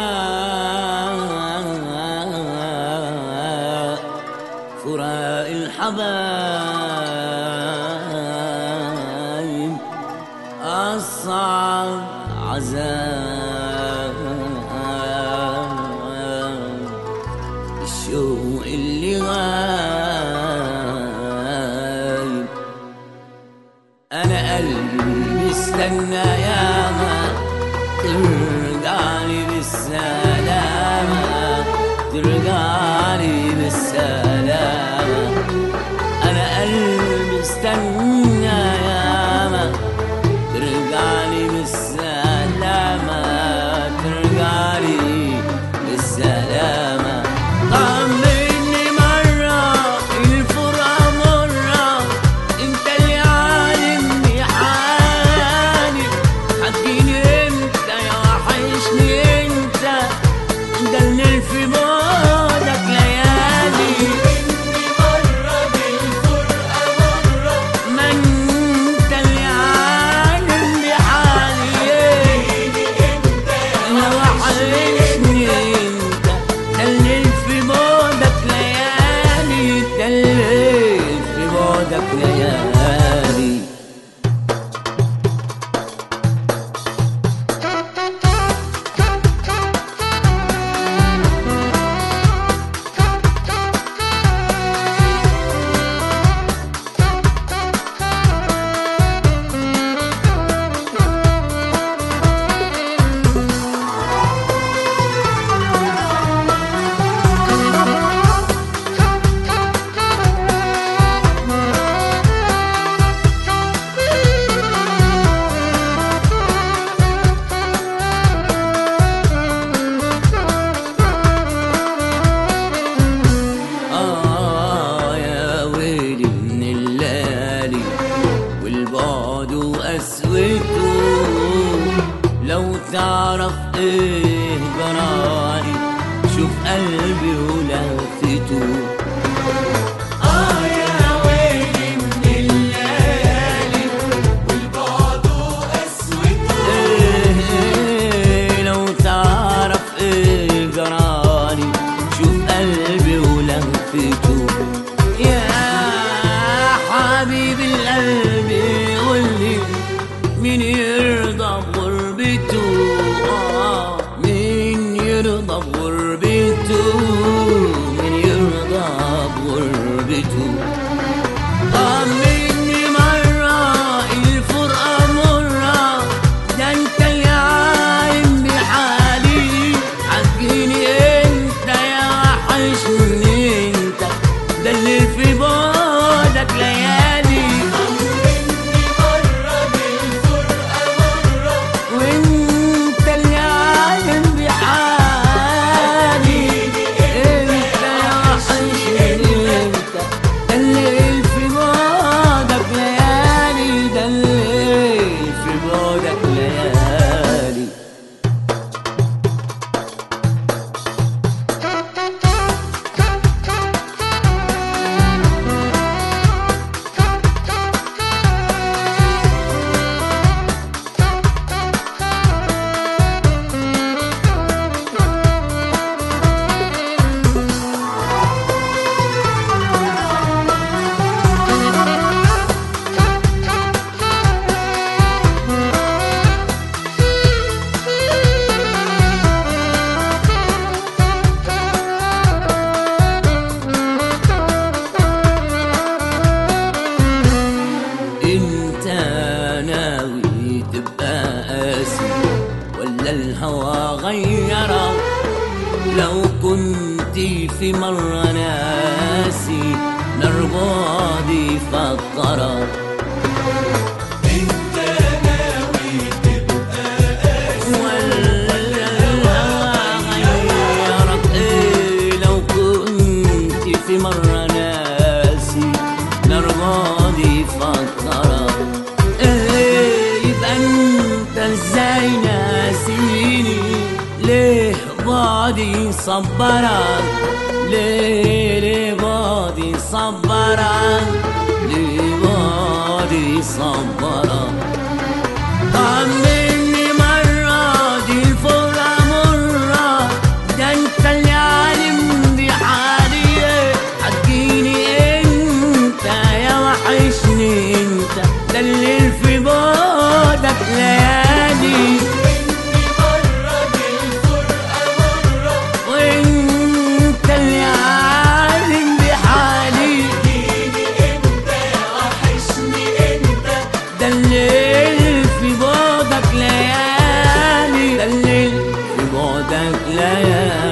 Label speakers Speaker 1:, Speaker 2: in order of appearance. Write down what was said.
Speaker 1: فراق الحبايب أصعب عذاب الشوق اللي غايب أنا قلبي استنى ياما ترجعلي بالسلامة ترجعلي بالسلامة أنا قلبي استنى ياما ترجعلي بالسلامة ترجعلي بالسلامة طمني مرة الفرقة مرة انت اللي عالمني حالي حكيني امتى يا وحشني انت ده اللي في بعدك ليالي ما انت اللي عالم بحالي انا وحشني انت دلل في بعدك ليالي دلل في بعدك ليالي آه يا ويلي من الليالي والبعد وقسوته لو تعرف ايه جرالي شوف قلبي ولهفته آه يا ويلي من الليالي والبعد وقسوته إيه لو تعرف ايه جرالي شوف قلبي ولهفته يا حبيب القلب قولي مين يرضى بغربته آه مين يرضى بغربته مين يرضى بغربته طمني مرة الفرقة مرة ده انت اللي عايم بحالي حكيني انت يا وحشني انت ده اللي في بعدك ليالي وانت اللي عايم بحالي انت يا وحشني انت ده اللي في بعدك ليالي ده اللي في بعدك ليالي انت ناوي تبقى قاسي ولا الهوى غيرك لو كنت في مرة ناسي نار بعدي فكرك ولا الهوى غيرك ايه لو كنت في مرة ناسي نار بعدي فكرك ايه يبقى انت ازاي ناسيني ليه بعدي صبرك ليه ليه بعدي صبرك ليه بعدي صبرك طمني مرة دي الفرقة مرة الليالي